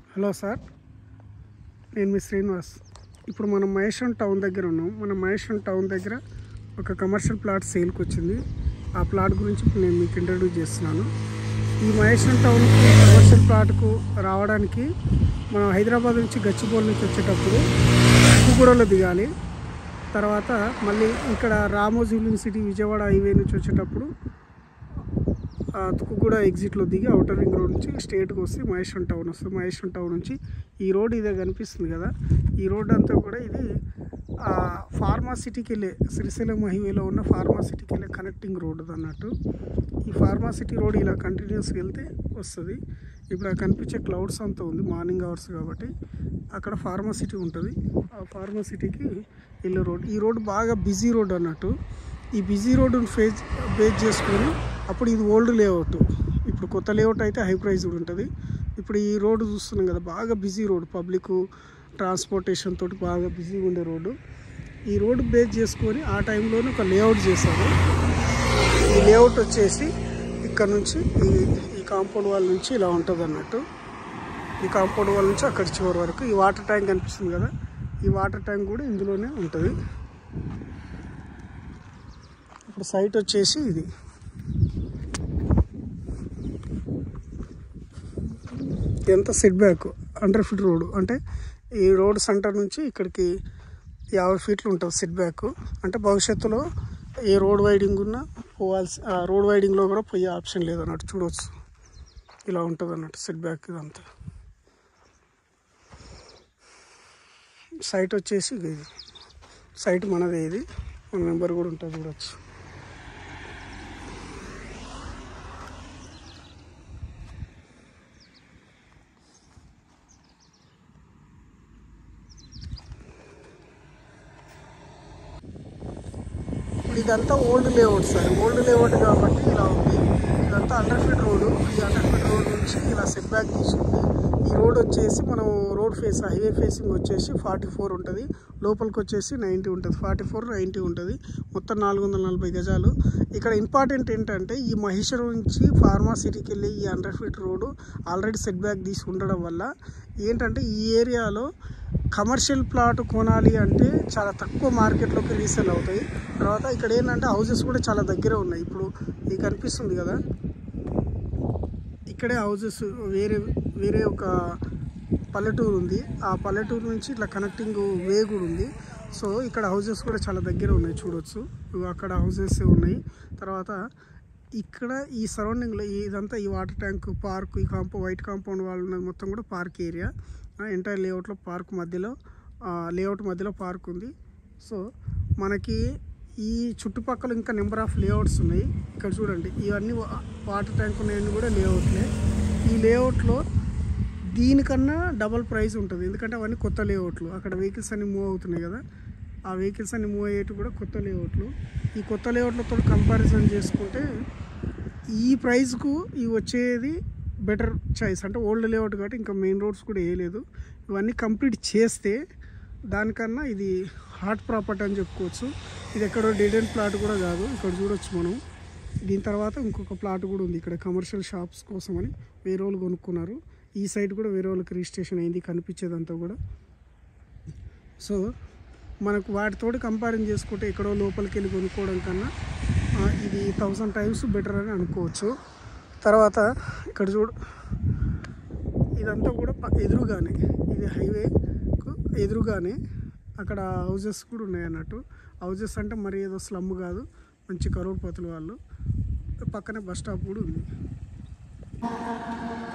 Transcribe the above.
hello sir నేను మీ శ్రీనివాస్ ఇప్పుడు మనం మహేశ్వరం టౌన్ దగ్గర ఉన్నాం మన మహేశ్వరం టౌన్ దగ్గర ఒక కమర్షియల్ ప్లాట్ సేల్కి వచ్చింది ఆ ప్లాట్ గురించి ఇప్పుడు నేను మీకు ఇంట్రడ్యూస్ చేస్తున్నాను ఈ మహేశ్వరం టౌన్కి కమర్షియల్ ప్లాట్కు రావడానికి మనం హైదరాబాద్ నుంచి గచ్చిబౌలి నుంచి వచ్చేటప్పుడు కుగూడలో దిగాలి తర్వాత మళ్ళీ ఇక్కడ రామోజీ యూనివర్సిటీ విజయవాడ హైవే నుంచి వచ్చేటప్పుడు ఆ తుక్కుగూడ ఎగ్జిట్లో దిగి అవుటర్ రింగ్ రోడ్ నుంచి స్ట్రేట్గా వస్తే మహేశ్వరం టౌన్ వస్తుంది మహేశ్వరం టౌన్ నుంచి ఈ రోడ్ ఇదే కనిపిస్తుంది కదా ఈ రోడ్ అంతా కూడా ఇది ఆ ఫార్మాసిటీకి వెళ్ళే శ్రీశైలం హైవేలో ఉన్న ఫార్మాసిటీకి వెళ్ళే కనెక్టింగ్ రోడ్ అన్నట్టు ఈ ఫార్మాసిటీ రోడ్ ఇలా కంటిన్యూస్గా వెళ్తే వస్తుంది ఇప్పుడు ఆ కనిపించే క్లౌడ్స్ అంతా ఉంది మార్నింగ్ అవర్స్ కాబట్టి అక్కడ ఫార్మాసిటీ ఉంటుంది ఆ ఫార్మాసిటీకి వెళ్ళే రోడ్ ఈ రోడ్ బాగా బిజీ రోడ్ అన్నట్టు ఈ బిజీ రోడ్డును ఫేస్ బేస్ చేసుకొని అప్పుడు ఇది ఓల్డ్ లేఅవుట్ ఇప్పుడు కొత్త లేఅవుట్ అయితే హై ప్రైజ్ ఉంటుంది ఇప్పుడు ఈ రోడ్డు చూస్తున్నాం కదా బాగా బిజీ రోడ్ పబ్లిక్ ట్రాన్స్పోర్టేషన్ తోటి బాగా బిజీగా ఉండే రోడ్డు ఈ రోడ్డు బేస్ చేసుకొని ఆ టైంలోనే ఒక లేఅవుట్ చేశారు ఈ లేఅవుట్ వచ్చేసి ఇక్కడ నుంచి ఈ ఈ కాంపౌండ్ వాల్ నుంచి ఇలా ఉంటుంది అన్నట్టు ఈ కాంపౌండ్ వాల్ నుంచి అక్కడ చివరి వరకు ఈ వాటర్ ట్యాంక్ కనిపిస్తుంది కదా ఈ వాటర్ ట్యాంక్ కూడా ఇందులోనే ఉంటుంది ఇప్పుడు సైట్ వచ్చేసి ఇది ఎంత set back hundred feet road అంటే ఈ రోడ్ సెంటర్ నుంచి ఇక్కడికి యాభై ఫీట్లు ఉంటుంది సెట్ బ్యాక్ అంటే భవిష్యత్తులో ఏ రోడ్ వైడింగ్ ఉన్నా పోవాల్సి ఆ రోడ్ వైడింగ్లో కూడా పోయే ఆప్షన్ లేదన్నట్టు చూడవచ్చు ఇలా ఉంటుంది అన్నట్టు సెట్ బ్యాక్ ఇదంతా సైట్ వచ్చేసి ఇది సైట్ మనదే ఇది మన నెంబర్ కూడా ఉంటుంది చూడవచ్చు ఇప్పుడు ఇదంతా old layout sir old layout కాబట్టి ఇలా ఉంది ఇదంతా అండర్ ఫీట్ రోడ్ ఈ అండర్ ఫీట్ రోడ్ నుంచి ఇలా సెట్ బ్యాక్ తీసుకుంది ఈ రోడ్ వచ్చేసి మనం రోడ్ ఫేస్ హైవే ఫేసింగ్ వచ్చేసి ఫార్టీ ఫోర్ ఉంటుంది లోపలికి వచ్చేసి నైంటీ ఉంటుంది ఫార్టీ ఫోర్ నైంటీ ఉంటుంది మొత్తం నాలుగు వందల నలభై గజాలు ఇక్కడ ఇంపార్టెంట్ ఏంటంటే ఈ మహేశ్వరం నుంచి ఫార్మాసిటీకి వెళ్ళి ఈ hundred feet road already set back తీసి ఉండడం వల్ల ఏంటంటే ఈ ఏరియాలో కమర్షియల్ ప్లాట్ కొనాలి అంటే చాలా తక్కువ మార్కెట్లోకి రీసేల్ అవుతాయి తర్వాత ఇక్కడ ఏంటంటే హౌసెస్ కూడా చాలా దగ్గర ఉన్నాయి ఇప్పుడు ఇది కనిపిస్తుంది కదా ఇక్కడే హౌసెస్ వేరే వేరే ఒక పల్లెటూరు ఉంది ఆ పల్లెటూరు నుంచి ఇట్లా కనెక్టింగ్ వే కూడా ఉంది సో ఇక్కడ హౌసెస్ కూడా చాలా దగ్గర ఉన్నాయి చూడొచ్చు ఇగో అక్కడ హౌసెస్ ఉన్నాయి తర్వాత ఇక్కడ ఈ సరౌండింగ్లో ఇదంతా ఈ వాటర్ ట్యాంక్ పార్క్ ఈ కాంపౌ వైట్ కాంపౌండ్ వాళ్ళు ఉన్నది మొత్తం కూడా పార్క్ ఏరియా ఎంటైర్ లేఅవుట్లో పార్క్ మధ్యలో లేఅవుట్ మధ్యలో పార్క్ ఉంది సో మనకి ఈ చుట్టుపక్కల ఇంకా నెంబర్ ఆఫ్ లేఅవుట్స్ ఉన్నాయి ఇక్కడ చూడండి ఇవన్నీ వా- వాటర్ ట్యాంక్ ఉన్నాయన్నీ కూడా లేఅవుట్లే ఈ లేఅవుట్లో దీనికన్నా డబల్ ప్రైస్ ఉంటుంది ఎందుకంటే అవన్నీ కొత్త లేఅవుట్లు అక్కడ వెహికల్స్ అన్ని మూవ్ అవుతున్నాయి కదా ఆ వెహికల్స్ అన్ని మూవ్ అయ్యేటి కూడా కొత్త లేఅవుట్లు ఈ కొత్త లేఅవుట్లతో కంపారిజన్ చేసుకుంటే ఈ ప్రైస్కు ఇవి వచ్చేది బెటర్ చాయిస్ అంటే ఓల్డ్ లేఅవుట్ కాబట్టి ఇంకా మెయిన్ రోడ్స్ కూడా వేయలేదు ఇవన్నీ కంప్లీట్ చేస్తే దానికన్నా ఇది హాట్ ప్రాపర్టీ అని చెప్పుకోవచ్చు ఇది ఎక్కడో డెడ్ అండ్ ప్లాట్ కూడా కాదు ఇక్కడ చూడొచ్చు మనం దీని తర్వాత ఇంకొక ప్లాట్ కూడా ఉంది ఇక్కడ కమర్షియల్ షాప్స్ కోసమని వేరే వాళ్ళు కొనుక్కున్నారు ఈ సైడ్ కూడా వేరే వాళ్ళకి రిజిస్ట్రేషన్ అయింది కనిపించేదంతా కూడా సో మనకు వాటితోటి కంపేరింగ్ చేసుకుంటే ఎక్కడో లోపలికి వెళ్ళి కొనుక్కోవడం కన్నా ఆ, ఇది థౌసండ్ టైమ్స్ బెటర్ అని అనుకోవచ్చు తర్వాత ఇక్కడ చూడు ఇదంతా కూడా ప- ఎదురుగానే ఇది హైవేకు ఎదురుగానే అక్కడ హౌజెస్ కూడా ఉన్నాయి అన్నట్టు హౌజెస్ అంటే మరి ఏదో స్లమ్ కాదు మంచి కరోడ్పతుల వాళ్ళు పక్కనే బస్ స్టాప్ కూడా ఉంది